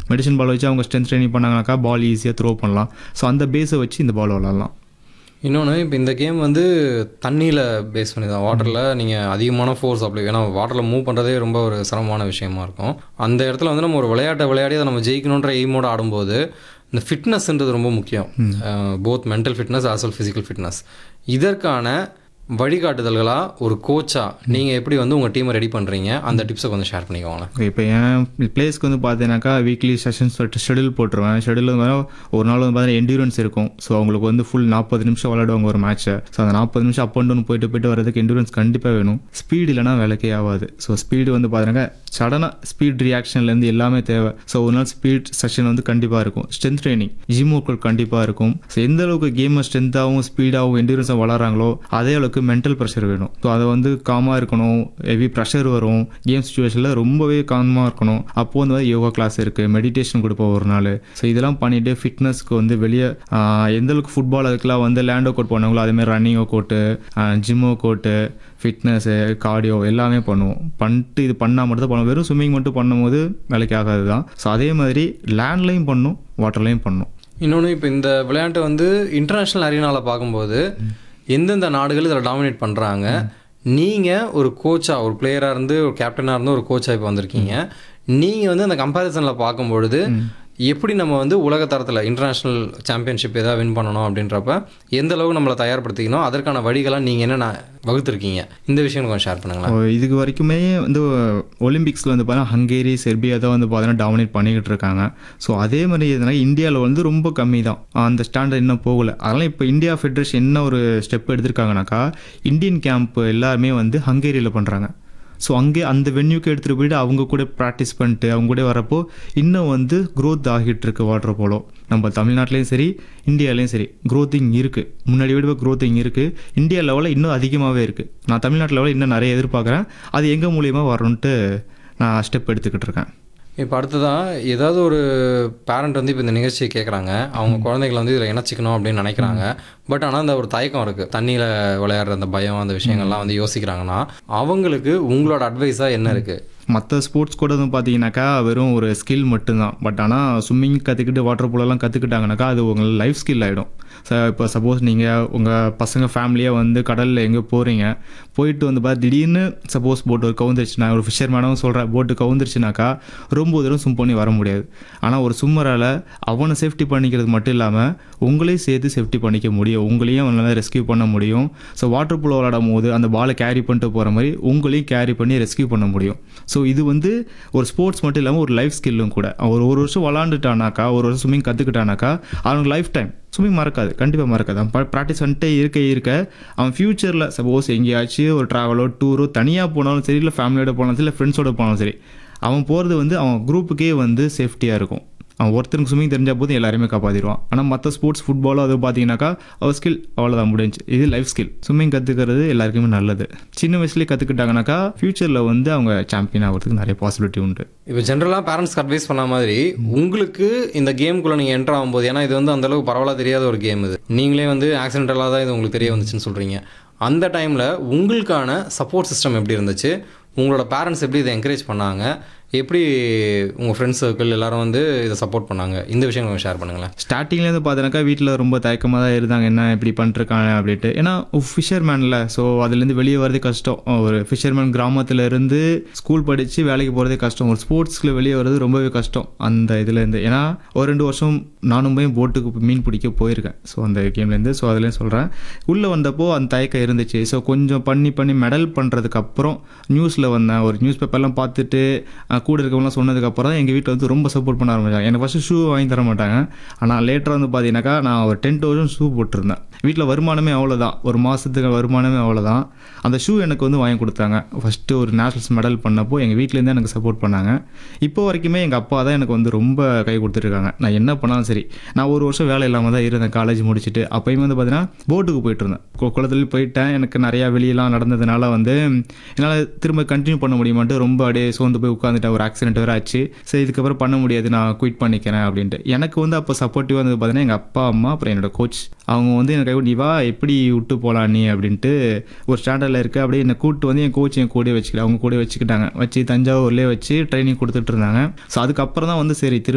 medicine பால் வச்சு அவங்க strength training பண்ணாங்கனாக்கா பால் ஈஸியாக த்ரோ பண்ணலாம் ஸோ அந்த பேஸை வச்சு இந்த பால் விளாட்லாம் இன்னொன்று இப்போ இந்த கேம் வந்து தண்ணியில் பேஸ் பண்ணி தான் வாட்டரில் நீங்கள் அதிகமான ஃபோர்ஸ் அப்ளை ஏன்னா வாட்டரில் மூவ் பண்ணுறதே ரொம்ப ஒரு சிரமமான விஷயமா இருக்கும் அந்த இடத்துல வந்து நம்ம ஒரு விளையாட்டை விளையாடி அதை நம்ம ஜெயிக்கணுன்ற எய்மோட ஆடும்போது இந்த ஃபிட்னஸ்ன்றது ரொம்ப முக்கியம் both mental fitness as well physical fitness இதற்கான வழிகாட்டுதல்களாக ஒரு கோச்சா நீங்கள் எப்படி வந்து உங்கள் டீமை ரெடி பண்ணுறீங்க அந்த டிப்ஸை கொஞ்சம் ஷேர் பண்ணிக்கோங்களேன் ஓகே இப்போ என் பிளேஸ்க்கு வந்து பார்த்தீங்கன்னாக்கா வீக்லி செஷன்ஸ் சொல்லிட்டு ஷெடியூல் போட்டுருவேன் ஷெடியூல் வந்து ஒரு நாள் வந்து பார்த்தீங்கன்னா என்டூரன்ஸ் இருக்கும் ஸோ அவங்களுக்கு வந்து ஃபுல் நாற்பது நிமிஷம் விளையாடுவாங்க ஒரு மேட்ச்சை ஸோ அந்த நாற்பது நிமிஷம் அப் அண்ட் டவுன் போயிட்டு போயிட்டு வரதுக்கு என்டூரன்ஸ் கண்டிப்பாக வேணும் ஸ்பீடு இல்லைனா வேலைக்கே ஆகாது ஸோ ஸ்பீடு வந்து பார்த்தீங்கன்னா சடனாக ஸ்பீட் ரியாக்ஷன்லேருந்து எல்லாமே தேவை ஸோ ஒரு நாள் ஸ்பீட் செஷன் வந்து கண்டிப்பாக இருக்கும் strength training gym workout கண்டிப்பாக இருக்கும் ஸோ எந்த அளவுக்கு கேமை ஸ்ட்ரென்த்தாகவும் ஸ்பீடாகவும் என்டூரன்ஸாக வளராங்களோ அதே அளவுக்கு மென்டல் ப்ரெஷர் வேணும் ஸோ அதை வந்து காமாக இருக்கணும் ஹெவி ப்ரெஷர் வரும் கேம் சுச்சுவேஷனில் ரொம்பவே காமாக இருக்கணும் அப்போது வந்து யோகா கிளாஸ் இருக்குது மெடிடேஷன் கொடுப்போம் ஒரு நாள் ஸோ இதெல்லாம் பண்ணிவிட்டு ஃபிட்னஸ்க்கு வந்து வெளியே எந்த அளவுக்கு ஃபுட்பால் அதுக்கெலாம் வந்து லேண்ட் ஒர்க் அவுட் பண்ணுவாங்களோ அதேமாதிரி running workout gym workout fitness cardio எல்லாமே பண்ணுவோம் பண்ணிட்டு இது பண்ணால் மட்டும் தான் பண்ணுவோம் வெறும் ஸ்விம்மிங் மட்டும் பண்ணும்போது வேலைக்கு ஆகாது தான் ஸோ அதே மாதிரி லேண்ட்லேயும் பண்ணும் வாட்டர்லேயும் பண்ணும் இன்னொன்று இப்போ இந்த விளையாட்டை வந்து இன்டர்நேஷ்னல் அரீனாவில் பார்க்கும்போது எந்தெந்த நாடுகள் இதில் டாமினேட் பண்ணுறாங்க நீங்கள் ஒரு கோச்சாக ஒரு பிளேயராக இருந்து ஒரு கேப்டனாக இருந்து ஒரு கோச்சாக இப்போ வந்திருக்கீங்க நீங்கள் வந்து அந்த கம்பேரிசனில் பார்க்கும்பொழுது எப்படி நம்ம வந்து உலக தரத்தில் இன்டர்நேஷ்னல் சாம்பியன்ஷிப் ஏதாவது வின் பண்ணணும் அப்படின்றப்ப எந்த அளவுக்கு நம்மளை தயார்படுத்திக்கணும் அதற்கான வழிகளாக நீங்கள் என்னென்ன வகுத்துருக்கீங்க இந்த விஷயம் கொஞ்சம் ஷேர் பண்ணுங்களேன் ஓ, இதுக்கு வரைக்குமே வந்து ஒலிம்பிக்ஸில் வந்து பார்த்தீங்கன்னா ஹங்கேரி செர்பியா தான் வந்து பார்த்தீங்கன்னா டாமினேட் பண்ணிக்கிட்டு இருக்காங்க ஸோ அதே மாதிரி எதுனா இந்தியாவில் வந்து ரொம்ப கம்மி தான் அந்த ஸ்டாண்டர்ட் இன்னும் போகல அதனால் இப்போ இந்தியா ஃபெடரேஷன் என்ன ஒரு ஸ்டெப் எடுத்திருக்காங்கனாக்கா இந்தியன் கேம்ப் எல்லாருமே வந்து ஹங்கேரியில் பண்ணுறாங்க ஸோ அங்கே அந்த வென்யூக்கு எடுத்துகிட்டு போயிட்டு அவங்க கூட ப்ராக்டிஸ் பண்ணிட்டு அவங்க கூட வரப்போ இன்னும் வந்து growth ஆகிட்டு இருக்கு வாட்டர் போலோ நம்ம தமிழ்நாட்டிலையும் சரி இந்தியாலையும் சரி க்ரோத்திங் இருக்குது முன்னாடி விட க்ரோத்திங் இருக்குது இந்தியா லெவலில் இன்னும் அதிகமாகவே இருக்குது நான் தமிழ்நாட்டு லெவலில் இன்னும் நிறைய எதிர்பார்க்குறேன் அது எங்கள் மூலியமாக வரணுன்ட்டு நான் ஸ்டெப் எடுத்துக்கிட்டு இருக்கேன் இப்போ அடுத்ததாக ஏதாவது ஒரு பேரண்ட் வந்து இப்போ இந்த நிகழ்ச்சியை கேட்குறாங்க அவங்க குழந்தைகளை வந்து இதில் இணைச்சிக்கணும் அப்படின்னு நினைக்கிறாங்க பட் ஆனால் அந்த ஒரு தயக்கம் இருக்குது தண்ணியில் விளையாடுற அந்த பயம் அந்த விஷயங்கள்லாம் வந்து யோசிக்கிறாங்கன்னா அவங்களுக்கு உங்களோட அட்வைஸாக என்ன இருக்குது மற்ற ஸ்போர்ட்ஸ் கூட வந்து பார்த்தீங்கன்னாக்கா வெறும் ஒரு ஸ்கில் மட்டும்தான் பட் ஆனால் ஸ்விம்மிங் கற்றுக்கிட்டு வாட்டர் போலெல்லாம் கற்றுக்கிட்டாங்கனாக்கா அது உங்கள் லைஃப் ஸ்கில் ஆகிடும் ஸோ இப்போ சப்போஸ் நீங்கள் உங்கள் பசங்க ஃபேமிலியாக வந்து கடலில் எங்கே போகிறீங்க போயிட்டு வந்து பார்த்து திடீர்னு சப்போஸ் போட் ஒரு கவுந்துருச்சுன்னா ஒரு ஃபிஷர் மேனும் சொல்கிறேன் போட்டு கவுந்துருச்சுனாக்கா ரொம்ப தூரம் ஸ்விம் பண்ணி வர முடியாது ஆனால் ஒரு சும்மரால் அவனை சேஃப்டி பண்ணிக்கிறது மட்டும் இல்லாமல் உங்களையும் சேர்த்து சேஃப்டி பண்ணிக்க முடியும் உங்களையும் அவனால் ரெஸ்கியூ பண்ண முடியும் ஸோ வாட்டர் போலோ விளாடும் போது அந்த பாலை கேரி பண்ணிட்டு போகிற மாதிரி உங்களையும் கேரி பண்ணி ரெஸ்கியூ பண்ண முடியும் ஸோ இது வந்து ஒரு ஸ்போர்ட்ஸ் மட்டும் இல்லாமல் ஒரு லைஃப் ஸ்கில்லும் கூட அவன் ஒரு ஒரு வருஷம் விளாண்டுட்டானாக்கா ஒரு வருஷம் ஸ்விம்மிங் கற்றுக்கிட்டானாக்கா அவனுக்கு லைஃப் டைம் ஸ்விம்மிங் மறக்காது கண்டிப்பாக மறக்காது அவன் ப்ராக்டிஸ் வந்துட்டே இருக்க இருக்க அவன் ஃப்யூச்சரில் சப்போஸ் எங்கேயாச்சும் ஒரு ட்ராவலோ டூரோ தனியாக போனாலும் சரி இல்லை ஃபேமிலியோட போனாலும் சரி இல்லை ஃப்ரெண்ட்ஸோட போனாலும் சரி அவன் போகிறது வந்து அவன் குரூப்புக்கே வந்து சேஃப்டியாக இருக்கும் அவன் ஒருத்தருக்கு ஸ்விம்மிங் தெரிஞ்ச போதும் எல்லாருமே காப்பாற்றிடுவான் ஆனால் மற்ற ஸ்போர்ட்ஸ் ஃபுட்பாலோ அது பார்த்தீங்கன்னாக்கா அவர் ஸ்கில் அவ்வளோதான் முடிஞ்சு இது லைஃப் ஸ்கில் ஸ்விம்மிங் கற்றுக்கிறது எல்லாருக்குமே நல்லது சின்ன வயசுலேயே கற்றுக்கிட்டாங்கனாக்கா ஃப்யூச்சரில் வந்து அவங்க சாம்பியன் ஆகிறதுக்கு நிறைய பாசிபிலிட்டி உண்டு இப்போ ஜென்ரலாக பேரண்ட்ஸ்க்கு அட்வைஸ் பண்ண மாதிரி உங்களுக்கு இந்த கேமுக்குள்ளே நீங்கள் என்டர் ஆகும்போது ஏன்னா இது வந்து அந்தளவுக்கு பரவலாக தெரியாத ஒரு கேம் இது நீங்களே வந்து ஆக்சிடென்டலாக தான் இது உங்களுக்கு தெரிய வந்துச்சுன்னு சொல்கிறீங்க அந்த டைமில் உங்களுக்கான சப்போர்ட் சிஸ்டம் எப்படி இருந்துச்சு உங்களோட பேரண்ட்ஸ் எப்படி இதை என்கரேஜ் பண்ணாங்க எப்படி உங்கள் ஃப்ரெண்ட்ஸ் சர்க்கிள் எல்லாரும் வந்து இதை சப்போர்ட் பண்ணாங்க இந்த விஷயம் கொஞ்சம் ஷேர் பண்ணுங்களேன் ஸ்டார்டிங்லேருந்து பார்த்தீங்கன்னாக்கா வீட்டில் ரொம்ப தயக்கமாக தான் இருந்தாங்க என்ன இப்படி பண்ணிருக்காங்க அப்படின்ட்டு ஏன்னா ஃபிஷர்மேனில் ஸோ அதுலேருந்து வெளியே வரதே கஷ்டம் ஒரு ஃபிஷர்மேன் கிராமத்துல இருந்து ஸ்கூல் படித்து வேலைக்கு போகிறதே கஷ்டம் ஒரு ஸ்போர்ட்ஸில் வெளியே வர்றது ரொம்பவே கஷ்டம் அந்த இதுலேருந்து ஏன்னா ஒரு ரெண்டு வருஷம் நானும் போய் போட்டுக்கு மீன் பிடிக்க போயிருக்கேன் ஸோ அந்த கேம்லேருந்து ஸோ அதுலேயும் சொல்கிறேன் உள்ளே வந்தப்போ அந்த தயக்கம் இருந்துச்சு ஸோ கொஞ்சம் பண்ணி பண்ணி மெடல் பண்ணுறதுக்கு அப்புறம் நியூஸில் வந்தேன் ஒரு நியூஸ் பேப்பர்லாம் பார்த்துட்டு அஹ், கூட இருக்கவங்களாம் சொன்னதுக்கப்புறம் தான் எங்கள் வீட்டில் வந்து ரொம்ப சப்போர்ட் பண்ண ஆரம்பிச்சாங்க எனக்கு ஃபஸ்ட்டு ஷூ வாங்கி தர மாட்டாங்க ஆனால் லேட்டராக வந்து பார்த்தீங்கன்னாக்கா நான் ஒரு டென் தௌசண்ட் ஷூ போட்டிருந்தேன் வீட்டில் வருமானமே அவ்வளோதான் ஒரு மாதத்துக்கு வருமானமே அவ்வளோதான் அந்த ஷூ எனக்கு வந்து வாங்கி கொடுத்தாங்க ஃபஸ்ட்டு ஒரு நேஷனல்ஸ் மெடல் பண்ணப்போ எங்கள் வீட்டிலேருந்து எனக்கு சப்போர்ட் பண்ணாங்க இப்போ வரைக்குமே எங்கள் அப்பா தான் எனக்கு வந்து ரொம்ப கை கொடுத்துருக்காங்க நான் என்ன பண்ணாலும் சரி நான் ஒரு வருஷம் வேலை இல்லாமல் தான் இருந்தேன் காலேஜ் முடிச்சுட்டு அப்போயுமே வந்து பார்த்தீங்கன்னா போட்டுக்கு போயிட்டு இருந்தேன் கு- குளத்துல போயிட்டேன் எனக்கு நிறையா வெளியெல்லாம் நடந்ததுனால வந்து என்னால் திரும்ப கண்டினியூ பண்ண முடியுமான்ட்டு ரொம்ப அப்படியே சோர்ந்து போய் உட்காந்துட்டேன் ஒரு ஆக்சிடென்ட் வேறு ஆச்சு சரி இதுக்கப்புறம் பண்ண முடியாது நான் குயிட் பண்ணிக்கிறேன் அப்படின்ட்டு எனக்கு வந்து அப்போ சப்போர்ட்டிவாக இருந்தது பார்த்தீங்கன்னா எங்கள் அப்பா அம்மா அப்புறம் என்னோட கோச் அவங்க வந்து எனக்கு நீ வா எப்படி விட்டு போகலாம் நீ அப்படின்ட்டு ஒரு ஸ்டாண்டர்டில் இருக்க அப்படியே என்னை கூப்பிட்டு வந்து என் கோச் என் கூட வச்சுக்கிட்டு அவங்க கூட வச்சுக்கிட்டாங்க வச்சு தஞ்சாவூர்லேயே வச்சு ட்ரைனிங் கொடுத்துட்டு இருந்தாங்க ஸோ அதுக்கப்புறம் தான் வந்து சரி திரும்ப